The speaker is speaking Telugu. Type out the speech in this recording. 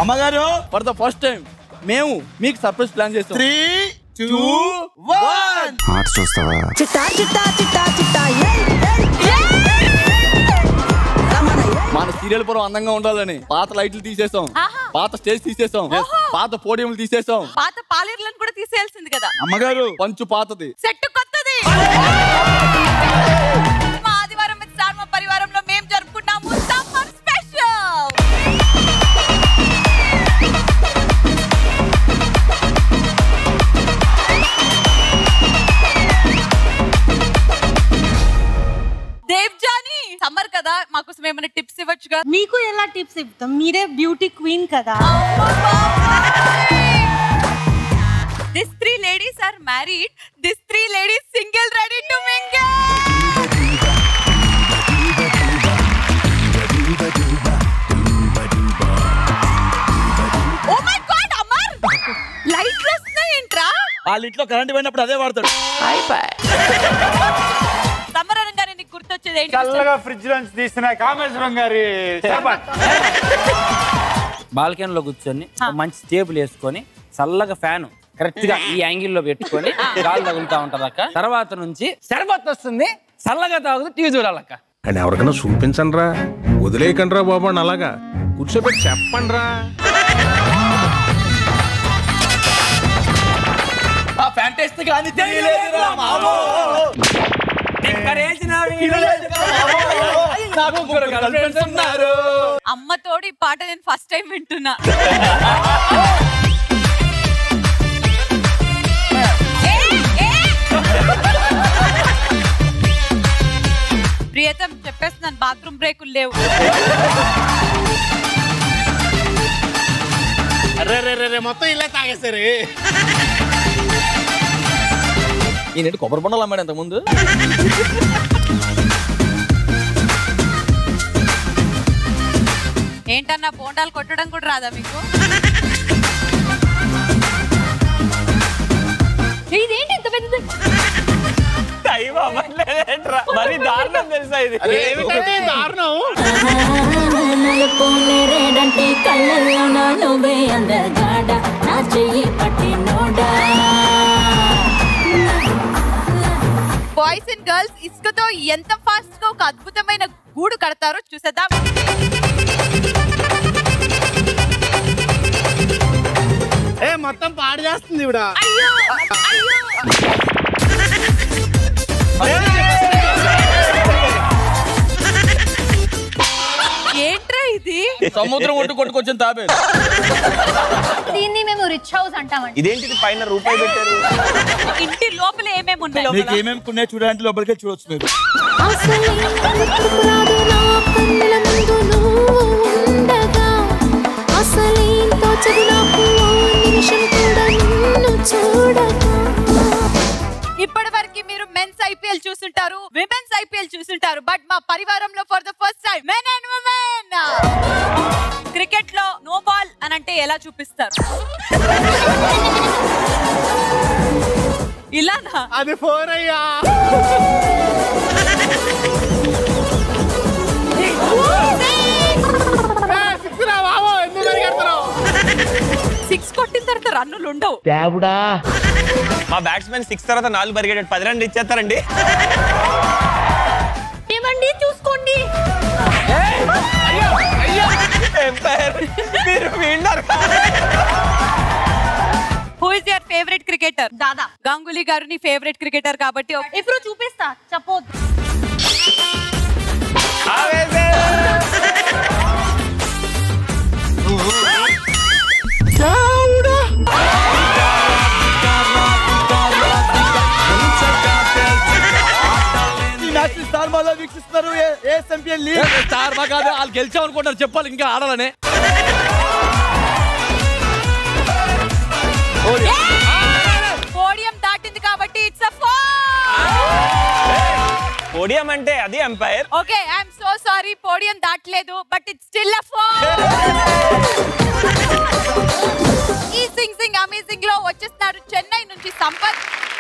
అమ్మగారు ఫర్ ద ఫస్ట్ టైం మేము మీకు సర్ప్రైజ్ ప్లాన్ చేస్తాం త్రీ టూ వన్ ఆట చూస్తావా చిట్టా చిట్టా చిట్టా చిట్టా ఏయ్, ఏయ్, రమణ ఏయ్. మన సీరియల్ పురం అందంగా ఉండాలని పాత లైట్లు తీసేసాం ఆహా. పాత స్టేజ్ తీసేసాం పాత పోడియంలు తీసేసాం పాత పాలేర్లను కూడా తీసేయాల్సింది కదా అమ్మగారు పంచు పాతది సెట్ కొత్తది మా ఆదివారం విత్ స్టార్ మా పరివారంలో మేము జరుపుకుంటాము సమ్మర్ స్పెషల్ దేవ్ జానీ సమ్మర్ కదా మాకోసం ఏమైనా టిప్స్ ఇవ్వచ్చుగా మీకు ఎలా టిప్స్ ఇస్తాం మీరే బ్యూటీ క్వీన్ కదా this three ladies are married this three ladies single ready to mingle oh my god Amar లైట్లు వస్తున్నాయేంట్రా వాళ్ళ ఇంట్లో కరెంట్ పోయినప్పుడు అదే వాడతాడు సమ్మర్ అనగానే నీకు గుర్తొచ్చేది ఏంటి చల్లగా ఫ్రిడ్జ్ నుంచి తీసిన కామేశ్వరం గారి షర్బత్ బాల్కనీలో కూర్చొని ఒక మంచి టేబుల్ వేసుకొని చల్లగా ఫ్యాన్ కరెక్ట్ గా ఈ యాంగిల్ లో పెట్టుకొని గాలి తగులుతా ఉంటది అక్క తర్వాత నుంచి శరబత్ వస్తుంది చల్లగా తాగుతూ టీవీ చూడాలక్క అని ఎవరికైనా చూపించండి రా వదిలేయకండి రా బాబు అని అలాగా కూర్చోబెట్టి చెప్పండి రా ఫ్యాంటాస్టిక్ అని తెలియలేదురా మామో. నాకు ముగ్గురు girlfriends ఉన్నారు అమ్మతోడు ఈ పాట నేను ఫస్ట్ టైం వింటున్నా ఏయ్, ఏయ్. ప్రియతం చెప్పేస్తున్నాను బాత్రూమ్ బ్రేకులు లేవు రే రే రే, రే మొత్తం ఇలా తాగేశారు ఈయన కొబ్బరి బొండలు అమ్మాడు ఇంత ముందు ఏంటన్నా బోండాలు కొట్టడం కూడా రాదా మీకు ఇదేంటి ఇంత పెద్దది మరి దారుణం తెలుసా ఇది ఏమిటంటే దారుణం నలుపునేరేడంటే కళ్ళల్లో నా నువ్వే అందగాడ నా చెయ్యి పట్టినోడా బాయ్స్ అండ్ గర్ల్స్ ఇసుకతో ఎంత ఫాస్ట్ గా ఒక అద్భుతమైన గూడు కడతారో చూసేద్దాం ఏ మొత్తం పాడు చేస్తుంది ఇవిడ అయ్యో అయ్యో ఏంట్రా ఇది సముద్రం ఒడ్డు కొట్టుకొచ్చిన తాబే దీన్ని మేము రిచ్ హౌస్ అంటామండి ఇదేంటిది పైన రూపాయి పెట్టారు ఇంటి లోపల ఏమేమి ఉన్నాయి మీకు ఏమేమి ఉన్నాయి చూడాలంటే లోపలికే చూడొచ్చు మీరు అసలే గుర్తుకురాదు నా కళ్ళ ముందు నువ్వు ఉండగా అసలేం తోచదు నాకు ఓ నిమిషం కూడా నిన్ను చూడగా ఇప్పటి వరకు మీరు మెన్స్ ఐపీఎల్ చూసుంటారు విమెన్స్ ఐపీఎల్ చూసుంటారు బట్ మా పరివారంలో for the first time men and women cricket లో నో బాల్ అని అంటే ఎలా చూపిస్తారు ఇలానా అది ఫోర్ అయ్యా సిక్స్ రా బాబు ఎందుకు పరిగెడుతున్నావు సిక్స్ కొట్టిన తర్వాత రన్నులు ఉండవు మా బ్యాట్స్మెన్ సిక్స్ తర్వాత నాలుగు పరిగెట్టాడు పది రన్లు ఇచ్చేస్తారండి ఏమండి చూసుకోండి మీరు విన్నారు who is your favourite cricketer Dada Ganguly గారు నీ ఫేవరెట్ క్రికెటర్ కాబట్టి ఒక- ఎప్పుడు చూపిస్తా చెప్పవద్దు ఈ మ్యాచ్ స్టార్ మాలో వీక్షిస్తున్నారు ఏఎస్ఎంపిఎల్ లీగ్ స్టార్ మా కాదు వాళ్ళు గెలిచాం అనుకుంటారు చెప్పాలి ఇంకా ఆడాలని పోడియం దాటింది కాబట్టి ఇట్స్ అ ఫోర్ పోడియం అంటే అది umpire okay I'm so sorry podium దాటలేదు but it's still a four ఈ సింగ్ సింగ్ అమేజింగ్ లో వచ్చేస్తున్నారు చెన్నై నుంచి సంపత్